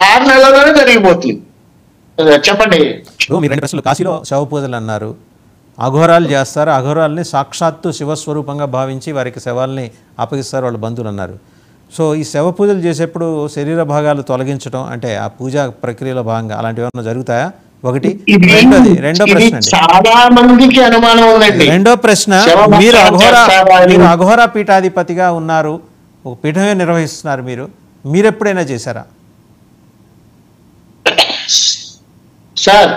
ఆరు నెలల్లోనే జరిగిపోతుంది చెప్పండి ఇప్పుడు మీరు రెండు ప్రశ్నలు కాశీలో శవ పూజలు అన్నారు అఘోరాలు చేస్తారు అఘోరాల్ని సాక్షాత్తు శివస్వరూపంగా భావించి వారికి శవాల్ని అప్పగిస్తారు వాళ్ళ బంధువులు అన్నారు సో ఈ శవ పూజలు చేసేప్పుడు శరీర భాగాలు తొలగించడం అంటే ఆ పూజా ప్రక్రియలో భాగంగా అలాంటివి ఏమైనా జరుగుతాయా ఒకటి ఇది రెండోది రెండో ఇది ప్రశ్న అండి చాలా మందికి అనుమానం ఉందండి రెండో ప్రశ్న శవ మీరు భక్షాలు అఘోర చేస్తారా అని. మీరు అఘోర పీఠాధిపతిగా ఉన్నారు ఒక పీఠమే నిర్వహిస్తున్నారు మీరు మీరు ఎప్పుడైనా చేశారా సార్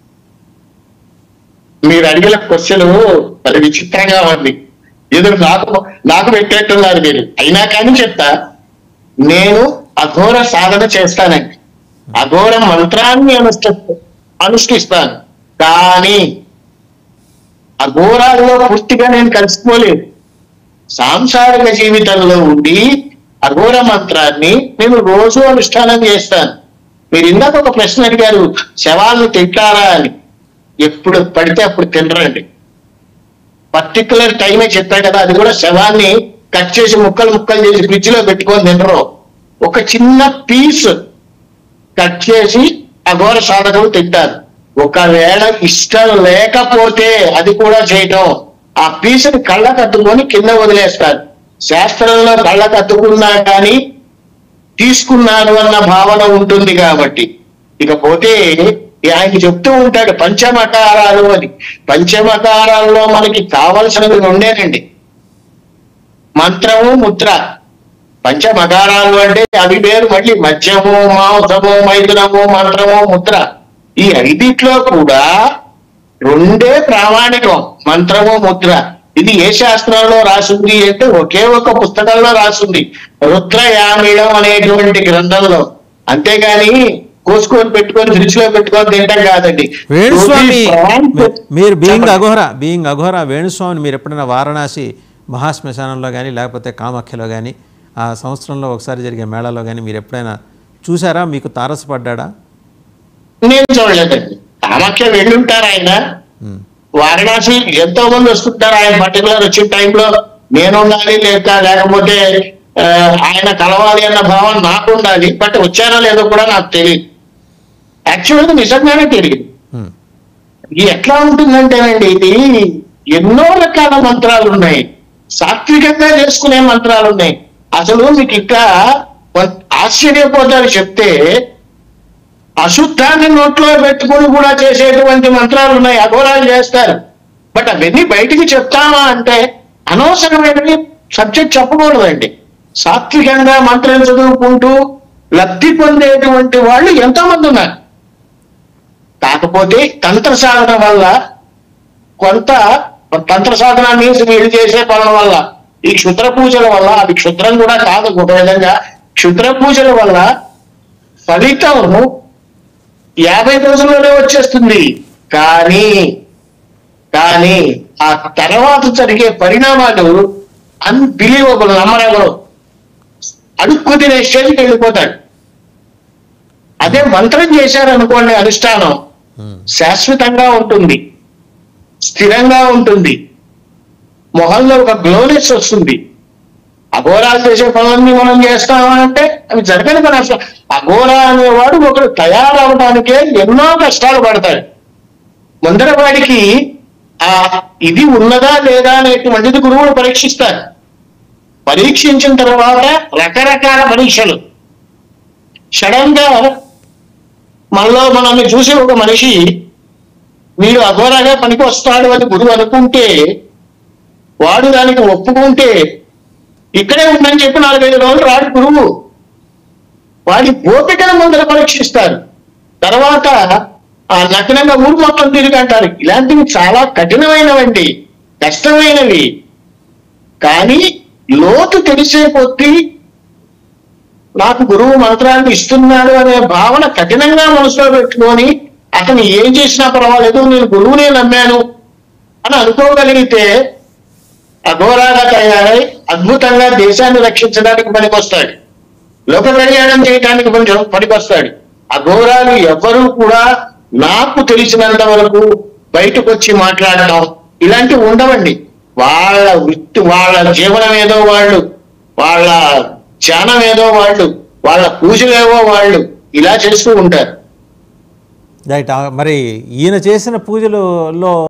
మీరు అడిగిన క్వశ్చన్ అది విచిత్రంగా ఉంది ఏదో నాకు నాకు పెట్టేట్టున్నారు మీరు అయినా కానీ చెప్తా నేను అఘోర సాధన చేస్తానండి అఘోర మంత్రాన్ని అనుష్ఠ అనుష్ఠిస్తాను కానీ అఘోరాల్లో పూర్తిగా నేను కలిసిపోలేదు సాంసారిక జీవితంలో ఉండి అఘోర మంత్రాన్ని నేను రోజు అనుష్ఠానం చేస్తాను మీరు ఇందాక ఒక ప్రశ్న అడిగారు శవాలను తింటారా అని ఎప్పుడు పడితే అప్పుడు తినరండి పర్టికులర్ టైమే చెప్పాడు కదా అది కూడా శవాన్ని కట్ చేసి ముక్కలు ముక్కలు చేసి ఫ్రిడ్జ్ లో పెట్టుకొని తినరు ఒక చిన్న పీస్ కట్ చేసి అఘోర సాధకులు తింటారు ఒకవేళ ఇష్టం లేకపోతే అది కూడా చేయటం ఆ పీసుని కళ్ళ కట్టుకొని కింద వదిలేస్తారు శాస్త్రంలో కళ్ళ కట్టుకున్నా కానీ తీసుకున్నాను అన్న భావన ఉంటుంది కాబట్టి ఇకపోతే ఆయనకి చెప్తూ ఉంటాడు పంచమకారాలు అని పంచమకారాల్లో మనకి కావలసినవి రెండేనండి మంత్రము ముద్ర పంచమకారాలు అంటే అవి వేరు మళ్ళీ మద్యము మాంసము మైథునము మంత్రము ముద్ర ఈ ఐదిట్లో కూడా రెండే ప్రామాణికం మంత్రము ముద్ర ఇది ఏ శాస్త్రంలో రాసింది అంటే ఒకే ఒక పుస్తకంలో రాసింది రుద్రయామిళం అనేటువంటి గ్రంథంలో అంతేగాని కోసుకొని పెట్టుకొని ఫ్రిడ్జ్ లో పెట్టుకొని తింటాం కాదండి వేణుస్వామి ప్రాంత- మీ- మీరు బీయింగ్ చెప్పండి. అఘోర బీయింగ్ అఘోర వేణుస్వామిని మీరు ఎప్పుడైనా వారణాసి మహాశ్మశానంలో కానీ లేకపోతే కామాఖ్యలో కానీ ఆ సంవత్సరంలో ఒకసారి జరిగే మేళాలో కానీ మీరు ఎప్పుడైనా చూసారా మీకు తారసపడ్డా నేను చూడలేదండి కామాఖ్య వెళ్ళుంటారు ఆయన వారణాసి ఎంతో మంది వస్తుంటారు ఆయన పర్టికులర్ వచ్చిన టైంలో నేను ఉండాలి లేక లేకపోతే ఆ, ఆయన కలవాలి అన్న భావన నాకు ఉండాలి బట్ వచ్చారో లేదో కూడా నాకు తెలియదు యాక్చువల్గా నిజంగానే తెలియదు ఇది ఎట్లా ఉంటుందంటేనండి ఇది ఎన్నో రకాల మంత్రాలు ఉన్నాయి సాత్వికంగా చేసుకునే మంత్రాలు ఉన్నాయి అసలు మీకు ఇంకా కొం- ఆశ్చర్యపోతారు చెప్తే అశుద్ధాన్ని నోట్లో పెట్టుకుని కూడా చేసేటువంటి మంత్రాలు ఉన్నాయి అఘోరాలు చేస్తారు బట్ అవన్నీ బయటికి చెప్తామా అంటే అనవసరమైనవి సబ్జెక్ట్ చెప్పకూడదండి సాత్వికంగా మంత్రం చదువుకుంటూ లబ్ధి పొందేటువంటి వాళ్ళు ఎంతో మంది ఉన్నారు కాకపోతే తంత్ర సాధన వల్ల కొంత తంత్ర సాధన మీన్స్ వీళ్ళు చేసే పనుల వల్ల ఈ క్షుద్ర పూజల వల్ల అవి క్షుద్రం కూడా కాదు ఒక విధంగా క్షుద్ర పూజల వల్ల ఫలితం యాభై రోజుల్లోనే వచ్చేస్తుంది కానీ కానీ ఆ తర్వాత జరిగే పరిణామాలు అన్బిలీవబుల్ నమ్మరగలు అడుక్కు తినే స్టేజ్కి వెళ్ళిపోతాడు అదే మంత్రం చేశారనుకోండి అనుష్ఠానం శాశ్వతంగా ఉంటుంది స్థిరంగా ఉంటుంది మొహంలో ఒక గ్లోనెస్ వస్తుంది అఘోరాలు చేసే పనులన్నీ మనం చేస్తామా అంటే అవి జరగని పని అసలు అఘోరా అనేవాడు ఒకడు తయారవడానికే ఎన్నో కష్టాలు పడతాడు ముందర వాడికి ఆ ఇది ఉన్నదా లేదా అనేటువంటిది గురువులు పరీక్షిస్తారు పరీక్షించిన తర్వాత రకరకాల పరీక్షలు సడన్ గా మనలో మనల్ని చూసి ఒక మనిషి వీడు అఘోరాగా పనికి వస్తాడు అని గురువు అనుకుంటే వాడు దానికి ఒప్పుకుంటే ఇక్కడే ఉందని చెప్పి నాలుగైదు రోజులు రాడు గురువు వాడి ఓపికను ముందర పరీక్షిస్తారు తర్వాత ఆ నగ్నంగా ఊరు మొత్తం తిరిగి అంటారు ఇలాంటివి చాలా కఠినమైనవండి కష్టమైనవి కానీ లోతు తెలిసే కొద్దీ నాకు గురువు మంత్రాన్ని ఇస్తున్నాడు అనే భావన కఠినంగా మనసులో పెట్టుకొని అతను ఏం చేసినా పర్వాలేదు నేను గురువునే నమ్మాను అని అనుకోగలిగితే అఘోరాగా తయారై అద్భుతంగా దేశాన్ని రక్షించడానికి పనికొస్తాడు లోక కళ్యాణం చేయడానికి కొంచెం పనికొస్తాడు అఘోరాలు ఎవ్వరూ కూడా నాకు తెలిసినంత వరకు బయటకు వచ్చి మాట్లాడటం ఇలాంటివి ఉండవండి వాళ్ళ వృత్తి వాళ్ళ జీవనం ఏదో వాళ్ళు వాళ్ళ ధ్యానం ఏదో వాళ్ళు వాళ్ళ పూజలేవో వాళ్ళు ఇలా చేస్తూ ఉంటారు రైట్ ఆ, మరి ఈయన చేసిన పూజలలో